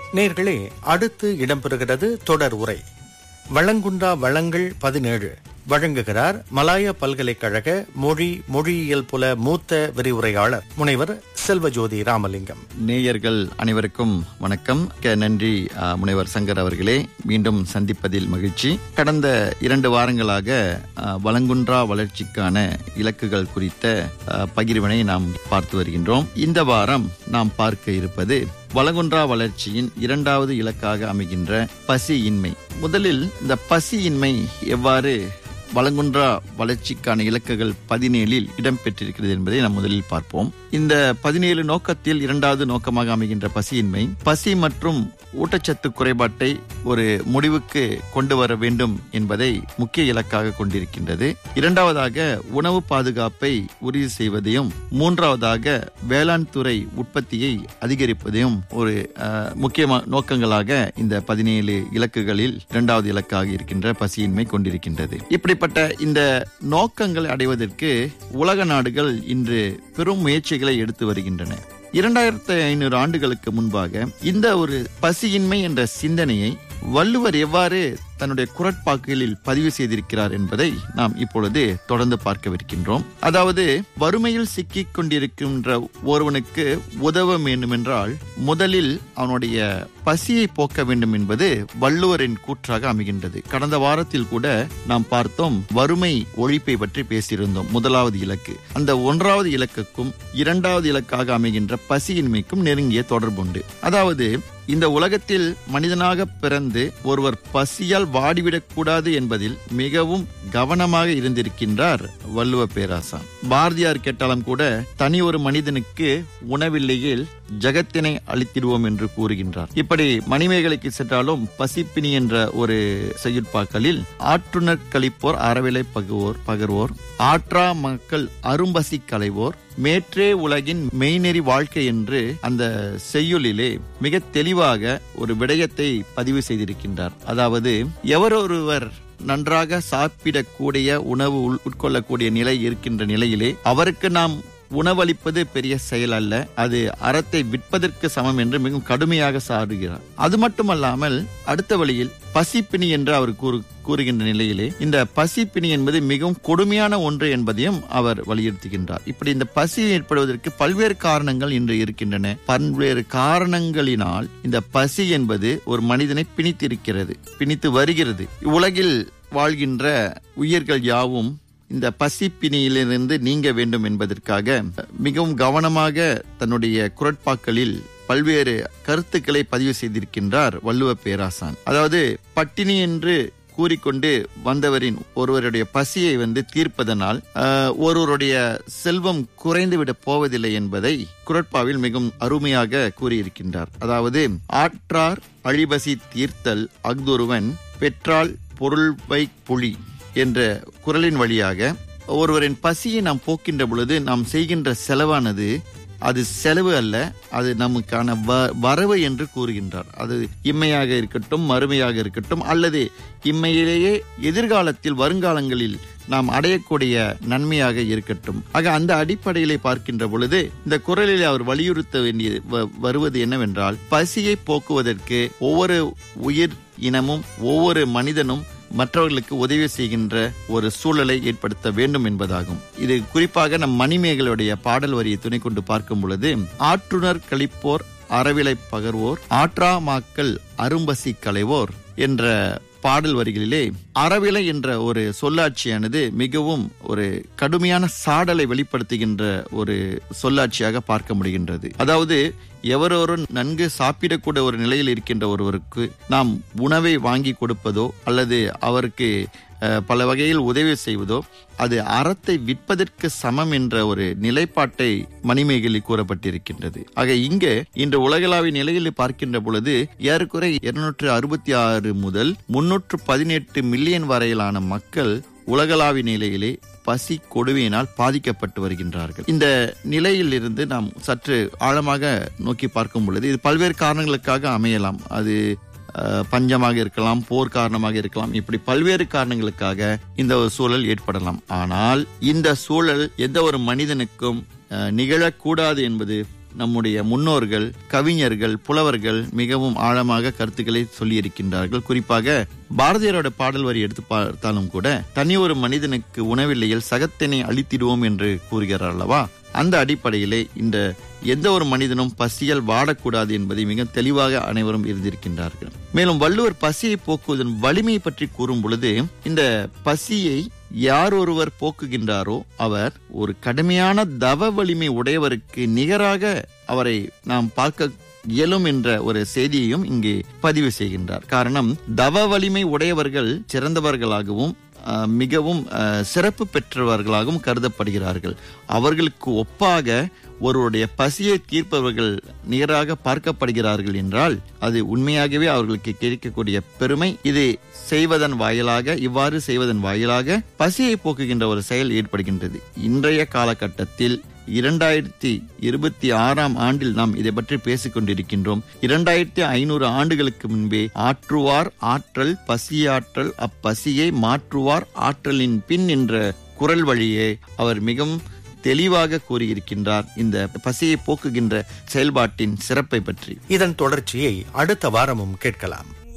நேர்களே அடுத்து இடம்பெறுகிறது தொடர் உரை வளங்குண்டா வளங்கள் பதினேழு வழங்குகிறார் மலாய பல்கலைக்கழக மொழி மொழியியல் புல மூத்த விரிவுரையாளர் முனைவர் செல்வஜோதி ராமலிங்கம் நேயர்கள் அனைவருக்கும் வணக்கம் க- நன்றி ஆ, முனைவர் சங்கர் அவர்களே மீண்டும் சந்திப்பதில் மகிழ்ச்சி கடந்த இரண்டு வாரங்களாக ஆ, வளங்குன்றா வளர்ச்சிக்கான இலக்குகள் குறித்த ஆ, பகிர்வினை நாம் பார்த்து வருகின்றோம் இந்த வாரம் நாம் பார்க்க இருப்பது வளங்குன்றா வளர்ச்சியின் இரண்டாவது இலக்காக அமைகின்ற பசியின்மை முதலில் இந்த பசியின்மை எவ்வாறு வளங்குன்றா வளர்ச்சிக்கான இலக்குகள் பதினேழில் இடம்பெற்றிருக்கிறது என்பதை நாம் முதலில் பார்ப்போம் இந்த பதினேழு நோக்கத்தில் இரண்டாவது நோக்கமாக அமைகின்ற பசியின்மை பசி மற்றும் ஊட்டச்சத்து குறைபாட்டை ஒரு முடிவுக்கு கொண்டு வர வேண்டும் என்பதை முக்கிய இலக்காக கொண்டிருக்கின்றது இரண்டாவதாக உணவு பாதுகாப்பை உறுதி செய்வதையும் மூன்றாவதாக வேளாண் துறை உற்பத்தியை அதிகரிப்பதையும் ஒரு அஹ், முக்கிய நோக்கங்களாக இந்த பதினேழு இலக்குகளில் இரண்டாவது இலக்காக இருக்கின்ற பசியின்மை கொண்டிருக்கின்றது இப்படிப்பட்ட இந்த நோக்கங்களை அடைவதற்கு உலக நாடுகள் இன்று பெரும் முயற்சிகளை எடுத்து வருகின்றன இரண்டாயிரத்தி ஐநூறு ஆண்டுகளுக்கு முன்பாக இந்த ஒரு பசியின்மை என்ற சிந்தனையை வள்ளுவர் எவ்வாறு தன்னுடைய குரட்பாக்களில் பதிவு செய்திருக்கிறார் என்பதை நாம் இப்பொழுது தொடர்ந்து பார்க்கவிருக்கின்றோம் அதாவது வறுமையில் சிக்கிக் கொண்டிருக்கின்ற ஒருவனுக்கு உதவ வேண்டுமென்றால் முதலில் அவனுடைய பசியை போக்க வேண்டும் என்பது வள்ளுவரின் கூற்றாக அமைகின்றது கடந்த வாரத்தில் கூட நாம் பார்த்தோம் வறுமை ஒழிப்பை பற்றி பேசியிருந்தோம் முதலாவது இலக்கு அந்த ஒன்றாவது இலக்குக்கும் இரண்டாவது இலக்காக அமைகின்ற பசியின்மைக்கும் நெருங்கிய தொடர்புண்டு அதாவது இந்த உலகத்தில் மனிதனாக பிறந்து ஒருவர் பசியால் வாடிவிடக் கூடாது என்பதில் மிகவும் கவனமாக இருந்திருக்கின்றார் வள்ளுவ பேராசான் பாரதியார் கேட்டாலும் கூட தனி ஒரு மனிதனுக்கு உணவில்லையில் ஜகத்தினை அழித்திடுவோம் என்று கூறுகின்றார் இப்படி மணிமேகலைக்கு சென்றாலும் பசிப்பினி என்ற ஒரு செயற்பாக்களில் ஆற்றுணர் கழிப்போர் அறவிலை பகுவோர் பகர்வோர் ஆற்றா மக்கள் அரும்பசி களைவோர் மேற்றே உலகின் மெய்நெறி வாழ்க்கை என்று அந்த செய்யுளிலே மிக தெளிவாக ஒரு விடயத்தை பதிவு செய்திருக்கின்றார் அதாவது எவரொருவர் நன்றாக சாப்பிடக்கூடிய உணவு உள்- உட்கொள்ளக்கூடிய நிலை இருக்கின்ற நிலையிலே அவருக்கு நாம் உணவளிப்பது பெரிய செயல் அல்ல அது அறத்தை விற்பதற்கு சமம் என்று மிகவும் கடுமையாக சாடுகிறார் அது மட்டுமல்லாமல் அடுத்த வழியில் பசிப்பினி என்று அவர் கூறு கூறுகின்ற நிலையிலே இந்த பசிப்பினி என்பது மிகவும் கொடுமையான ஒன்று என்பதையும் அவர் வலியுறுத்துகின்றார் இப்படி இந்த பசி ஏற்படுவதற்கு பல்வேறு காரணங்கள் இன்று இருக்கின்றன பல்வேறு காரணங்களினால் இந்த பசி என்பது ஒரு மனிதனை பிணித்திருக்கிறது பிணித்து வருகிறது உலகில் வாழ்கின்ற உயிர்கள் யாவும் இந்த பசிப்பினியிலிருந்து நீங்க வேண்டும் என்பதற்காக மிகவும் கவனமாக தன்னுடைய குரட்பாக்களில் பல்வேறு கருத்துக்களை பதிவு செய்திருக்கின்றார் வள்ளுவ பேராசான் அதாவது பட்டினி என்று கூறிக்கொண்டு வந்தவரின் ஒருவருடைய பசியை வந்து தீர்ப்பதனால் ஆஹ், ஒருவருடைய செல்வம் குறைந்துவிட போவதில்லை என்பதை குரட்பாவில் மிகவும் அருமையாக கூறியிருக்கின்றார் அதாவது ஆற்றார் அழிபசி தீர்த்தல் அஃதொருவன் பெற்றால் பொருள்வை புலி என்ற குரலின் வழியாக ஒருவரின் பசியை நாம் போக்கின்ற பொழுது நாம் செய்கின்ற செலவானது அது செலவு அல்ல அது நமக்கான வ- வரவு என்று கூறுகின்றார் அது இம்மையாக இருக்கட்டும் மறுமையாக இருக்கட்டும் அல்லது இம்மையிலேயே எதிர்காலத்தில் வருங்காலங்களில் நாம் அடையக்கூடிய நன்மையாக இருக்கட்டும் ஆக அந்த அடிப்படையிலே பார்க்கின்ற பொழுது இந்த குரலில் அவர் வலியுறுத்த வேண்டிய வ- வருவது என்னவென்றால் பசியை போக்குவதற்கு ஒவ்வொரு உயிர் இனமும் ஒவ்வொரு மனிதனும் மற்றவர்களுக்கு உதவி செய்கின்ற ஒரு சூழலை ஏற்படுத்த வேண்டும் என்பதாகும் இது குறிப்பாக நம் மணிமேகலுடைய பாடல் வரியை துணை கொண்டு பார்க்கும் பொழுது ஆற்றுணர் கழிப்போர் அறவிலை பகர்வோர் ஆற்றா மாக்கள் அரும்பசி களைவோர் என்ற பாடல் வரிகளிலே அறவிலை என்ற ஒரு சொல்லாட்சியானது மிகவும் ஒரு கடுமையான சாடலை வெளிப்படுத்துகின்ற ஒரு சொல்லாட்சியாக பார்க்க முடிகின்றது அதாவது எவரொரு நன்கு சாப்பிடக்கூடிய ஒரு நிலையில் இருக்கின்ற ஒருவருக்கு நாம் உணவை வாங்கி கொடுப்பதோ அல்லது அவருக்கு அஹ், பல வகையில் உதவி செய்வதோ அது அறத்தை விற்பதற்கு சமம் என்ற ஒரு நிலைப்பாட்டை மணிமேகலில் கூறப்பட்டிருக்கின்றது ஆக இங்கே இன்று உலகளாவிய நிலையில் பார்க்கின்ற பொழுது ஏறக்குறை இருநூற்று அறுபத்தி ஆறு முதல் முன்னூற்று பதினெட்டு மில்லியன் வரையிலான மக்கள் உலகளாவிய நிலையிலே பசி கொடுமையினால் பாதிக்கப்பட்டு வருகின்றார்கள் இந்த நிலையில் இருந்து நாம் சற்று ஆழமாக நோக்கி பார்க்கும் பொழுது இது பல்வேறு காரணங்களுக்காக அமையலாம் அது அஹ், பஞ்சமாக இருக்கலாம் போர் காரணமாக இருக்கலாம் இப்படி பல்வேறு காரணங்களுக்காக இந்த ஒரு சூழல் ஏற்படலாம் ஆனால் இந்த சூழல் எந்த ஒரு மனிதனுக்கும் அஹ், நிகழக்கூடாது என்பது நம்முடைய முன்னோர்கள் கவிஞர்கள் புலவர்கள் மிகவும் ஆழமாக கருத்துக்களை சொல்லியிருக்கின்றார்கள் குறிப்பாக பாரதியாரோட பாடல் வரி எடுத்து பார்த்தாலும் கூட தனி ஒரு மனிதனுக்கு உணவில்லையில் சகத்தினை அழித்திடுவோம் என்று கூறுகிறார் அல்லவா அந்த அடிப்படையிலே இந்த எந்த ஒரு மனிதனும் பசியால் வாடக்கூடாது என்பதை மிக தெளிவாக அனைவரும் இருந்திருக்கின்றார்கள் மேலும் வள்ளுவர் பசியை போக்குவதன் வலிமை பற்றி கூறும் பொழுது இந்த பசியை யார் ஒருவர் போக்குகின்றாரோ அவர் ஒரு கடுமையான தவ வலிமை உடையவருக்கு நிகராக அவரை நாம் பார்க்க இயலும் என்ற ஒரு செய்தியையும் இங்கே பதிவு செய்கின்றார் காரணம் தவ வலிமை உடையவர்கள் சிறந்தவர்களாகவும் அஹ், மிகவும் அஹ், சிறப்பு பெற்றவர்களாகவும் கருதப்படுகிறார்கள் அவர்களுக்கு ஒப்பாக ஒருவருடைய பசியை தீர்ப்பவர்கள் நிகராக பார்க்கப்படுகிறார்கள் என்றால் அது உண்மையாகவே அவர்களுக்கு கிடைக்கக்கூடிய பெருமை இது செய்வதன் வாயிலாக இவ்வாறு செய்வதன் வாயிலாக பசியை போக்குகின்ற ஒரு செயல் ஏற்படுகின்றது இன்றைய காலகட்டத்தில் இரண்டாயிரத்தி இருபத்தி ஆறாம் ஆண்டில் நாம் இதை பற்றி பேசிக் கொண்டிருக்கின்றோம் இரண்டாயிரத்தி ஐநூறு ஆண்டுகளுக்கு முன்பே ஆற்றுவார் ஆற்றல் பசியாற்றல் அப்பசியை மாற்றுவார் ஆற்றலின் பின் என்ற குரல் வழியே அவர் மிகவும் தெளிவாக கூறியிருக்கின்றார் இந்த பசியை போக்குகின்ற செயல்பாட்டின் சிறப்பை பற்றி இதன் தொடர்ச்சியை அடுத்த வாரமும் கேட்கலாம்